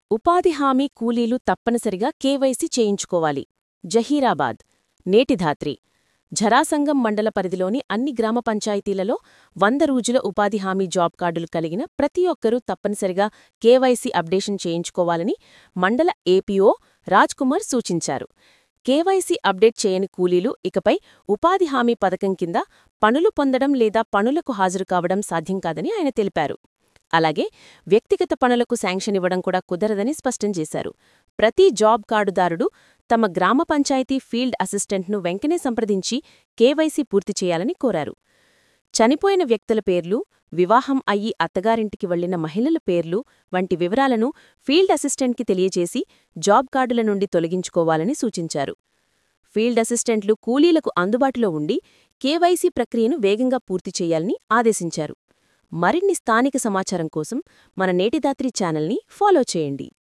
ఉపాధి హామీ కూలీలు తప్పనిసరిగా కేవైసీ చేయించుకోవాలి జహీరాబాద్ నేటిధాత్రి ఝరాసంగం మండల పరిధిలోని అన్ని గ్రామ పంచాయతీలలో వంద రోజుల ఉపాధి హామీ జాబ్ కార్డులు కలిగిన ప్రతి ఒక్కరూ తప్పనిసరిగా కేవైసీ అప్డేషన్ చేయించుకోవాలని మండల ఏపీఓ కుమార్ సూచించారు కేవైసీ అప్డేట్ చేయని కూలీలు ఇకపై ఉపాధి హామీ పథకం కింద పనులు పొందడం లేదా పనులకు హాజరు కావడం సాధ్యం కాదని ఆయన తెలిపారు అలాగే వ్యక్తిగత పనులకు శాంక్షన్ ఇవ్వడం కూడా కుదరదని స్పష్టం చేశారు ప్రతి జాబ్ కార్డుదారుడు తమ గ్రామ పంచాయతీ ఫీల్డ్ అసిస్టెంట్ను వెంకనే సంప్రదించి కేవైసీ పూర్తి చేయాలని కోరారు చనిపోయిన వ్యక్తుల పేర్లు వివాహం అయ్యి అత్తగారింటికి వెళ్లిన మహిళల పేర్లు వంటి వివరాలను ఫీల్డ్ అసిస్టెంట్కి తెలియజేసి జాబ్ కార్డుల నుండి తొలగించుకోవాలని సూచించారు ఫీల్డ్ అసిస్టెంట్లు కూలీలకు అందుబాటులో ఉండి కేవైసీ ప్రక్రియను వేగంగా పూర్తి చేయాలని ఆదేశించారు మరిన్ని స్థానిక సమాచారం కోసం మన నేటిదాత్రి ఛానల్ని ఫాలో చేయండి